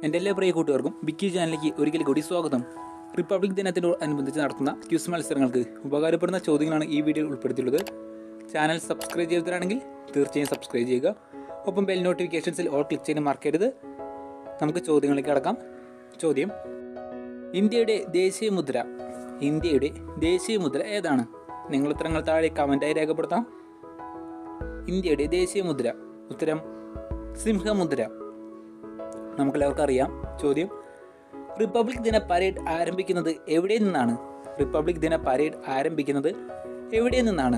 എൻ്റെ എല്ലാ പ്രിയ കൂട്ടുകാർക്കും ബിക്കി ചാനലിലേക്ക് ഒരിക്കൽ കൂടി സ്വാഗതം റിപ്പബ്ലിക് ദിനത്തിനോടനുബന്ധിച്ച് നടത്തുന്ന ക്യൂസ് മത്സരങ്ങൾക്ക് ഉപകാരപ്പെടുന്ന ചോദ്യങ്ങളാണ് ഈ വീഡിയോയിൽ ഉൾപ്പെടുത്തിയുള്ളത് ചാനൽ സബ്സ്ക്രൈബ് ചെയ്തവരാണെങ്കിൽ തീർച്ചയായും സബ്സ്ക്രൈബ് ചെയ്യുക ഒപ്പം ബെൽ നോട്ടിഫിക്കേഷൻസിൽ ഓൾ ക്ലിക്ക് ചെയ്യാൻ മറക്കരുത് നമുക്ക് ചോദ്യങ്ങളിലേക്ക് കടക്കാം ചോദ്യം ഇന്ത്യയുടെ ദേശീയ മുദ്ര ഇന്ത്യയുടെ ദേശീയ മുദ്ര ഏതാണ് നിങ്ങൾ ഉത്തരങ്ങൾ താഴെ കമൻറ്റായി രേഖപ്പെടുത്താം ഇന്ത്യയുടെ ദേശീയ മുദ്ര ഉത്തരം സിംഹമുദ്ര നമുക്കെല്ലാവർക്കും അറിയാം ചോദ്യം റിപ്പബ്ലിക് ദിന പരേഡ് ആരംഭിക്കുന്നത് എവിടെ നിന്നാണ് റിപ്പബ്ലിക് ദിന പരേഡ് ആരംഭിക്കുന്നത് എവിടെ നിന്നാണ്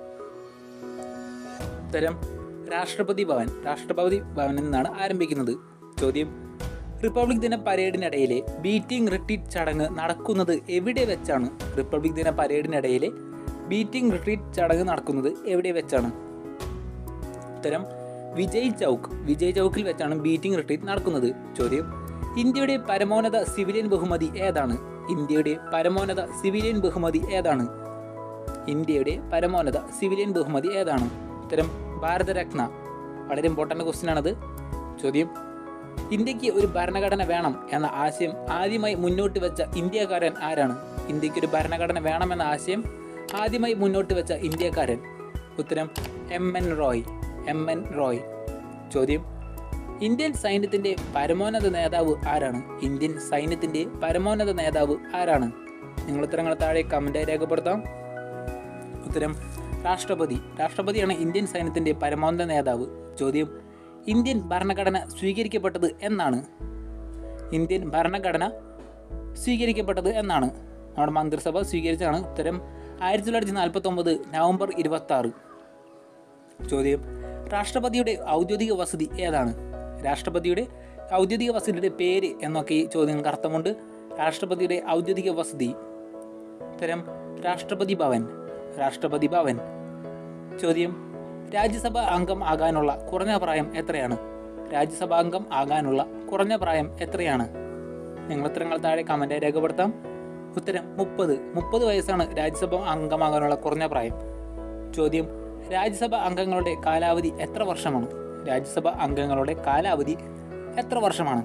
ഉത്തരം രാഷ്ട്രപതി ഭവൻ രാഷ്ട്രപതി ഭവനിൽ നിന്നാണ് ആരംഭിക്കുന്നത് ചോദ്യം റിപ്പബ്ലിക് ദിന പരേഡിനിടയിലെ ബീറ്റിംഗ് റിട്രീറ്റ് ചടങ്ങ് നടക്കുന്നത് എവിടെ വെച്ചാണ് റിപ്പബ്ലിക് ദിന പരേഡിനിടയിലെ ബീറ്റിംഗ് റിട്രീറ്റ് ചടങ്ങ് നടക്കുന്നത് എവിടെ വെച്ചാണ് ഉത്തരം വിജയ് ചൗക്ക് വിജയ് ചൗക്കിൽ വെച്ചാണ് ബീറ്റിംഗ് റിട്രീറ്റ് നടക്കുന്നത് ചോദ്യം ഇന്ത്യയുടെ പരമോന്നത സിവിലിയൻ ബഹുമതി ഏതാണ് ഇന്ത്യയുടെ പരമോന്നത സിവിലിയൻ ബഹുമതി ഏതാണ് ഇന്ത്യയുടെ പരമോന്നത സിവിലിയൻ ബഹുമതി ഏതാണ് ഉത്തരം ഭാരതരത്ന വളരെ ഇമ്പോർട്ടൻ്റ് ക്വസ്റ്റ്യൻ ആണത് ചോദ്യം ഇന്ത്യക്ക് ഒരു ഭരണഘടന വേണം എന്ന ആശയം ആദ്യമായി മുന്നോട്ട് വെച്ച ഇന്ത്യക്കാരൻ ആരാണ് ഇന്ത്യക്ക് ഒരു ഭരണഘടന വേണമെന്ന ആശയം ആദ്യമായി മുന്നോട്ട് വെച്ച ഇന്ത്യക്കാരൻ ഉത്തരം M N Roy M N Roy ചോദ്യം ഇന്ത്യൻ സൈന്യത്തിൻ്റെ പരമോന്നത നേതാവ് ആരാണ് ഇന്ത്യൻ സൈന്യത്തിൻ്റെ പരമോന്നത നേതാവ് ആരാണ് നിങ്ങൾ ഉത്തരങ്ങൾ താഴെ കമൻറ്റായി രേഖപ്പെടുത്താം ഉത്തരം രാഷ്ട്രപതി രാഷ്ട്രപതിയാണ് ഇന്ത്യൻ സൈന്യത്തിൻ്റെ പരമോന്നത നേതാവ് ചോദ്യം ഇന്ത്യൻ ഭരണഘടന സ്വീകരിക്കപ്പെട്ടത് എന്നാണ് ഇന്ത്യൻ ഭരണഘടന സ്വീകരിക്കപ്പെട്ടത് എന്നാണ് നമ്മുടെ മന്ത്രിസഭ സ്വീകരിച്ചതാണ് ഉത്തരം ആയിരത്തി തൊള്ളായിരത്തി നാൽപ്പത്തി ഒമ്പത് നവംബർ ഇരുപത്തി ആറ് ചോദ്യം രാഷ്ട്രപതിയുടെ ഔദ്യോഗിക വസതി ഏതാണ് രാഷ്ട്രപതിയുടെ ഔദ്യോഗിക വസതിയുടെ പേര് എന്നൊക്കെ ഈ ചോദ്യങ്ങൾക്ക് അർത്ഥമുണ്ട് രാഷ്ട്രപതിയുടെ ഔദ്യോഗിക വസതി ഉത്തരം രാഷ്ട്രപതി ഭവൻ രാഷ്ട്രപതി ഭവൻ ചോദ്യം രാജ്യസഭ അംഗം ആകാനുള്ള കുറഞ്ഞ പ്രായം എത്രയാണ് രാജ്യസഭാ അംഗം ആകാനുള്ള കുറഞ്ഞ പ്രായം എത്രയാണ് നിങ്ങൾ ഉത്തരങ്ങൾ താഴെ കമൻറ്റായി രേഖപ്പെടുത്താം ഉത്തരം മുപ്പത് മുപ്പത് വയസ്സാണ് രാജ്യസഭ അംഗമാകാനുള്ള കുറഞ്ഞ പ്രായം ചോദ്യം രാജ്യസഭ അംഗങ്ങളുടെ കാലാവധി എത്ര വർഷമാണ് രാജ്യസഭ അംഗങ്ങളുടെ കാലാവധി എത്ര വർഷമാണ്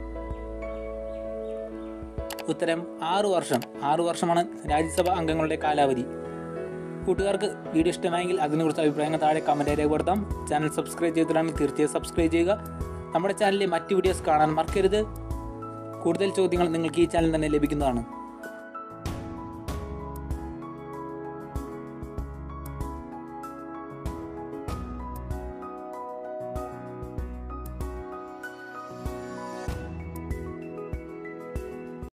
ഉത്തരം ആറു വർഷം ആറു വർഷമാണ് രാജ്യസഭ അംഗങ്ങളുടെ കാലാവധി കൂട്ടുകാർക്ക് വീഡിയോ ഇഷ്ടമായെങ്കിൽ അതിനെക്കുറിച്ച് അഭിപ്രായങ്ങൾ താഴെ കമൻറ്റ് രേഖപ്പെടുത്താം ചാനൽ സബ്സ്ക്രൈബ് ചെയ്തിട്ടാണെങ്കിൽ തീർച്ചയായും സബ്സ്ക്രൈബ് ചെയ്യുക നമ്മുടെ ചാനലിലെ മറ്റ് വീഡിയോസ് കാണാൻ മറക്കരുത് കൂടുതൽ ചോദ്യങ്ങൾ നിങ്ങൾക്ക് ഈ ചാനൽ തന്നെ ലഭിക്കുന്നതാണ്